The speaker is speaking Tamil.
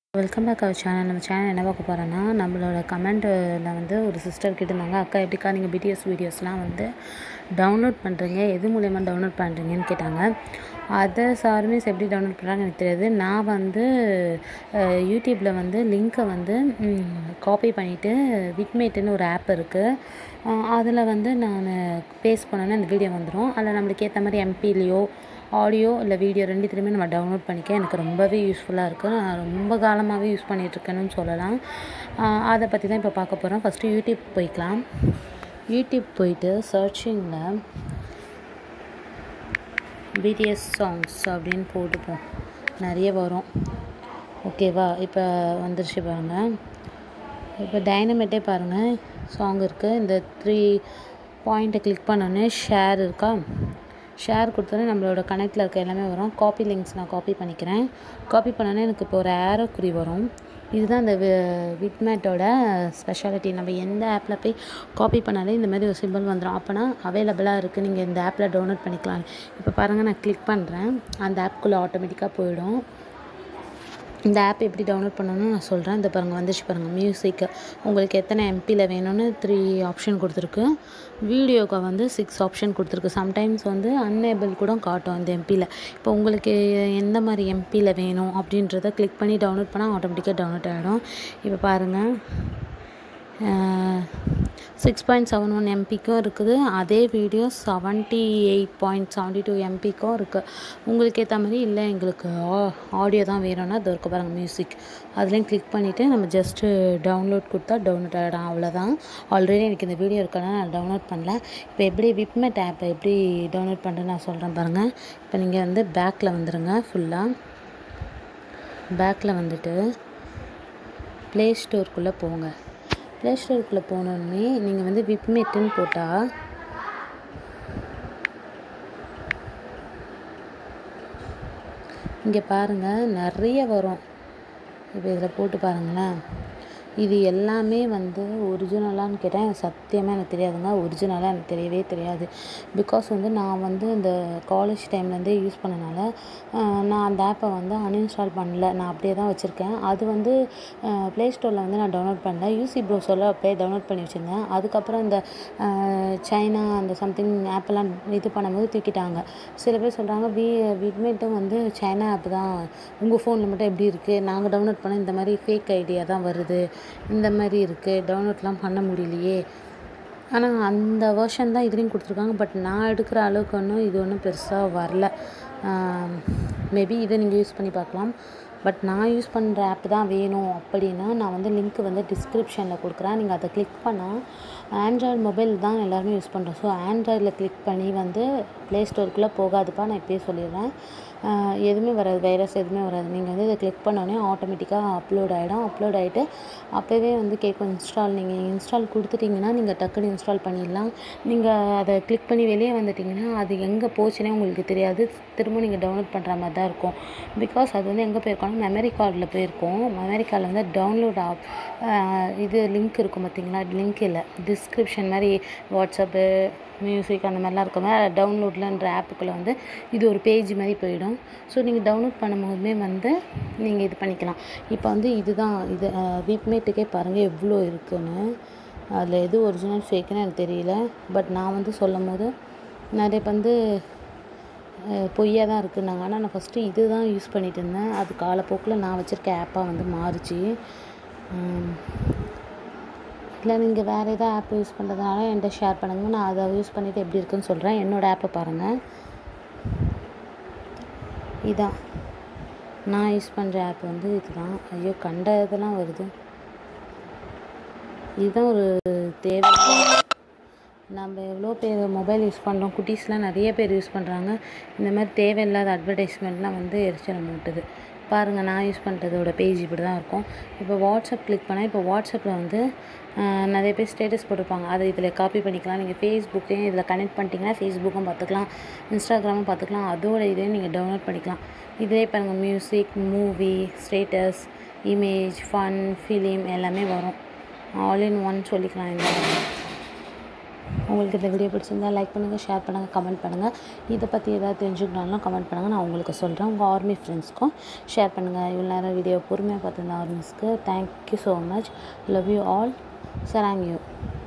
வெல்கம் பேக் அவர் சேனல் நம்ம சேனல் என்ன பார்க்க போகிறோன்னா நம்மளோட கமெண்ட்டில் வந்து ஒரு சிஸ்டர் கேட்டிருந்தாங்க அக்கா எப்படிக்கா நீங்கள் பிடிஎஸ் வீடியோஸ்லாம் வந்து டவுன்லோட் பண்ணுறீங்க எது மூலயமா டவுன்லோட் பண்ணுறீங்கன்னு கேட்டாங்க அதர்ஸ் ஆர்மிஸ் எப்படி டவுன்லோட் பண்ணுறாங்கன்னு எனக்கு தெரியாது நான் வந்து யூடியூப்பில் வந்து லிங்க்கை வந்து காப்பி பண்ணிவிட்டு விட்மேட்டுன்னு ஒரு ஆப் இருக்குது அதில் வந்து நான் பேஸ்ட் பண்ணோன்னே அந்த வீடியோ வந்துடும் அதில் நம்மளுக்கு ஏற்ற மாதிரி எம்பிலேயோ ஆடியோ இல்லை வீடியோ ரெண்டுத்துலையுமே நம்ம டவுன்லோட் பண்ணிக்க எனக்கு ரொம்பவே யூஸ்ஃபுல்லாக இருக்குது நான் ரொம்ப காலமாகவே யூஸ் பண்ணிகிட்ருக்கேன்னு சொல்லலாம் அதை பற்றி தான் இப்போ பார்க்க போகிறோம் ஃபஸ்ட்டு யூடியூப் போய்க்கலாம் யூடியூப் போயிட்டு சர்ச்சிங்கில் பிடிஎஸ் சாங்ஸ் அப்படின்னு போட்டுப்போம் நிறைய வரும் ஓகேவா இப்போ வந்துருச்சு பாருங்கள் இப்போ டைனமேட்டே பாருங்கள் சாங் இருக்குது இந்த த்ரீ பாயிண்ட்டை கிளிக் பண்ணோன்னே ஷேர் இருக்கா ஷேர் கொடுத்தோன்னே நம்மளோட கனெக்டில் இருக்க எல்லாமே வரும் காப்பி லிங்க்ஸ் நான் காப்பி பண்ணிக்கிறேன் காப்பி பண்ணோன்னே எனக்கு இப்போ ஒரு ஏரோ குறி வரும் இதுதான் இந்த விட்மேட்டோட ஸ்பெஷாலிட்டி நம்ம எந்த ஆப்பில் போய் காப்பி பண்ணாலே இந்த மாதிரி ஒரு சிம்பிள் வந்துடும் அப்போனா அவைலபிளாக இருக்குது நீங்கள் இந்த ஆப்பில் டவுன்லோட் பண்ணிக்கலாம் இப்போ பாருங்கள் நான் கிளிக் பண்ணுறேன் அந்த ஆப்குள்ளே ஆட்டோமேட்டிக்காக போயிடும் இந்த ஆப் எப்படி டவுன்லோட் பண்ணணும்னு நான் சொல்கிறேன் இந்த பாருங்கள் வந்துச்சு பாருங்கள் மியூசிக்கு உங்களுக்கு எத்தனை எம்பியில் வேணும்னு த்ரீ ஆப்ஷன் கொடுத்துருக்கு வீடியோக்கு வந்து சிக்ஸ் ஆப்ஷன் கொடுத்துருக்கு சம்டைம்ஸ் வந்து அன்னேபிள் கூட காட்டும் இந்த எம்பியில் இப்போ உங்களுக்கு எந்த மாதிரி எம்பியில் வேணும் அப்படின்றத கிளிக் பண்ணி டவுன்லோட் பண்ணால் ஆட்டோமேட்டிக்காக டவுன்லோட் ஆகிடும் இப்போ பாருங்கள் சிக்ஸ் பாயிண்ட் செவன் ஒன் எம்பிக்கும் இருக்குது அதே video seventy eight point seventy two எம்பிக்கும் இருக்குது உங்களுக்கு ஏற்ற மாதிரி இல்லை எங்களுக்கு ஆடியோ தான் வேணும்னா அது இருக்க பாருங்கள் மியூசிக் அதுலேயும் கிளிக் பண்ணிவிட்டு நம்ம ஜஸ்ட்டு டவுன்லோட் கொடுத்தா டவுன்லோட் ஆகிடும் அவ்வளோதான் ஆல்ரெடி எனக்கு இந்த வீடியோ இருக்கனால நான் டவுன்லோட் பண்ணல இப்போ எப்படி விப்மெட் ஆப்பை எப்படி டவுன்லோட் பண்ணுறேன்னு நான் சொல்கிறேன் பாருங்கள் இப்போ நீங்கள் வந்து பேக்கில் வந்துடுங்க ஃபுல்லாக பேக்கில் வந்துட்டு ப்ளே ஸ்டோருக்குள்ளே போங்க ப்ளே ஸ்டோருக்குள்ளே போனோடனே நீங்கள் வந்து விப்மெட்டுன்னு போட்டால் இங்கே பாருங்கள் நிறைய வரும் இப்போ இதில் போட்டு பாருங்களேன் இது எல்லாமே வந்து ஒரிஜினலான்னு கேட்டால் எனக்கு சத்தியமாக எனக்கு தெரியாதுங்க ஒரிஜினலாக எனக்கு தெரியவே தெரியாது பிகாஸ் வந்து நான் வந்து இந்த காலேஜ் டைம்லேருந்தே யூஸ் பண்ணனால நான் அந்த ஆப்பை வந்து அன்இன்ஸ்டால் பண்ணல நான் அப்படியே தான் வச்சுருக்கேன் அது வந்து ப்ளே ஸ்டோரில் வந்து நான் டவுன்லோட் பண்ணல யூசி ப்ரௌசரில் அப்படியே டவுன்லோட் பண்ணி வச்சுருந்தேன் அதுக்கப்புறம் இந்த சைனா அந்த சம்திங் ஆப்பெல்லாம் இது பண்ணும்போது தூக்கிட்டாங்க சில பேர் சொல்கிறாங்க வி விட்மேட்டும் வந்து சைனா ஆப் தான் உங்கள் ஃபோனில் மட்டும் எப்படி இருக்குது நாங்கள் டவுன்லோட் பண்ண இந்த மாதிரி ஃபேக் ஐடியா தான் வருது இந்த மாதிரி இருக்குது டவுன்லோட்லாம் பண்ண முடியலையே ஆனால் அந்த வேர்ஷன் தான் இதுலேயும் கொடுத்துருக்காங்க பட் நான் எடுக்கிற அளவுக்கு ஒன்றும் இது ஒன்றும் பெருசாக வரல மேபி இதை நீங்கள் யூஸ் பண்ணி பார்க்கலாம் பட் நான் யூஸ் பண்ணுற ஆப் தான் வேணும் அப்படின்னா நான் வந்து லிங்க் வந்து டிஸ்கிரிப்ஷனில் கொடுக்குறேன் நீங்கள் அதை கிளிக் பண்ணால் ஆண்ட்ராய்டு மொபைல் தான் எல்லாருமே யூஸ் பண்ணுறோம் ஸோ ஆண்ட்ராய்டில் கிளிக் பண்ணி வந்து ப்ளே ஸ்டோருக்குள்ளே போகாதுப்பா நான் இப்போயே சொல்லிடுறேன் எதுவுமே வராது வைரஸ் எதுவுமே வராது நீங்கள் வந்து இதை கிளிக் பண்ணோடனே ஆட்டோமேட்டிக்காக அப்லோட் ஆகிடும் அப்லோட் ஆகிட்டு அப்போவே வந்து கேட்கும் இன்ஸ்டால் நீங்கள் இன்ஸ்டால் கொடுத்துட்டிங்கன்னா நீங்கள் டக்குன்னு இன்ஸ்டால் பண்ணிடலாம் நீங்கள் அதை கிளிக் பண்ணி வெளியே வந்துட்டிங்கன்னா அது எங்கே போச்சுன்னே உங்களுக்கு தெரியாது திரும்ப நீங்கள் டவுன்லோட் பண்ணுற மாதிரி தான் இருக்கும் பிகாஸ் அது வந்து எங்கே போயிருக்கோம்னா மெமரி கார்டில் போயிருக்கோம் மெமரி கார்டில் வந்து டவுன்லோட் ஆப் இது லிங்க் இருக்கும் பார்த்தீங்களா லிங்க் இல்லை டிஸ்கிரிப்ஷன் மாதிரி வாட்ஸ்அப்பு மியூசிக் அந்த மாதிரிலாம் இருக்குமே டவுன்லோட்லன்ற ஆப்புக்குள்ளே வந்து இது ஒரு பேஜ் மாதிரி போயிடும் ஸோ நீங்கள் டவுன்லோட் பண்ணும்போதுமே வந்து நீங்கள் இது பண்ணிக்கலாம் இப்போ வந்து இதுதான் இது வீப்மேட்டுக்கே பாருங்கள் எவ்வளோ இருக்குன்னு அதில் எது ஒரிஜினல் ஃபேக்குன்னு எனக்கு தெரியல பட் நான் வந்து சொல்லும் போது நிறைய வந்து பொய்யாக தான் இருக்குன்னாங்க ஆனால் நான் ஃபஸ்ட்டு இது தான் யூஸ் பண்ணிகிட்டு இருந்தேன் அது காலப்போக்கில் நான் வச்சுருக்க ஆப்பாக வந்து மாறுச்சு இல்லை நீங்கள் வேறு எதாவது ஆப் யூஸ் பண்ணுறதுனால என்கிட்ட ஷேர் பண்ணுங்கள் நான் அதை யூஸ் பண்ணிவிட்டு எப்படி இருக்குன்னு சொல்கிறேன் என்னோடய ஆப்பை பாருங்கள் இதான் நான் யூஸ் பண்ணுற ஆப் வந்து இதுதான் ஐயோ கண்ட இதெல்லாம் வருது இதுதான் ஒரு தேவை நம்ம எவ்வளோ பேர் மொபைல் யூஸ் பண்ணுறோம் குட்டீஸ்லாம் நிறைய பேர் யூஸ் பண்ணுறாங்க இந்த மாதிரி தேவையில்லாத அட்வர்டைஸ்மெண்ட்லாம் வந்து எரிச்சலை மூட்டுது பாருங்கள் நான் யூஸ் பண்ணுறதோட பேஜ் இப்படி தான் இருக்கும் இப்போ வாட்ஸ்அப் கிளிக் பண்ணால் இப்போ வாட்ஸ்அப்பில் வந்து நிறைய பேர் ஸ்டேட்டஸ் போட்டிருப்பாங்க அதை இதில் காப்பி பண்ணிக்கலாம் நீங்கள் ஃபேஸ்புக்கையும் இதில் கனெக்ட் பண்ணிட்டீங்கன்னா ஃபேஸ்புக்கும் பார்த்துக்கலாம் இன்ஸ்டாகிராமும் பார்த்துக்கலாம் அதோட இதையும் நீங்கள் டவுன்லோட் பண்ணிக்கலாம் இதிலே பாருங்கள் music movie status image fun film எல்லாமே வரும் ஆல் இன் ஒன் சொல்லிக்கலாம் இந்த உங்களுக்கு இந்த வீடியோ பிடிச்சிருந்தா லைக் பண்ணுங்கள் ஷேர் பண்ணுங்கள் கமெண்ட் பண்ணுங்கள் இதை பற்றி ஏதாவது தெரிஞ்சுக்கணும்னாலும் கமெண்ட் பண்ணுங்கள் நான் உங்களுக்கு சொல்கிறேன் உங்கள் ஆர்மி ஃப்ரெண்ட்ஸ்க்கும் ஷேர் பண்ணுங்கள் இவ்வளோ நேரம் வீடியோ பொறுமையாக பார்த்துருந்த ஆர்மிஸ்க்கு thank you so much love you all சராங் யூ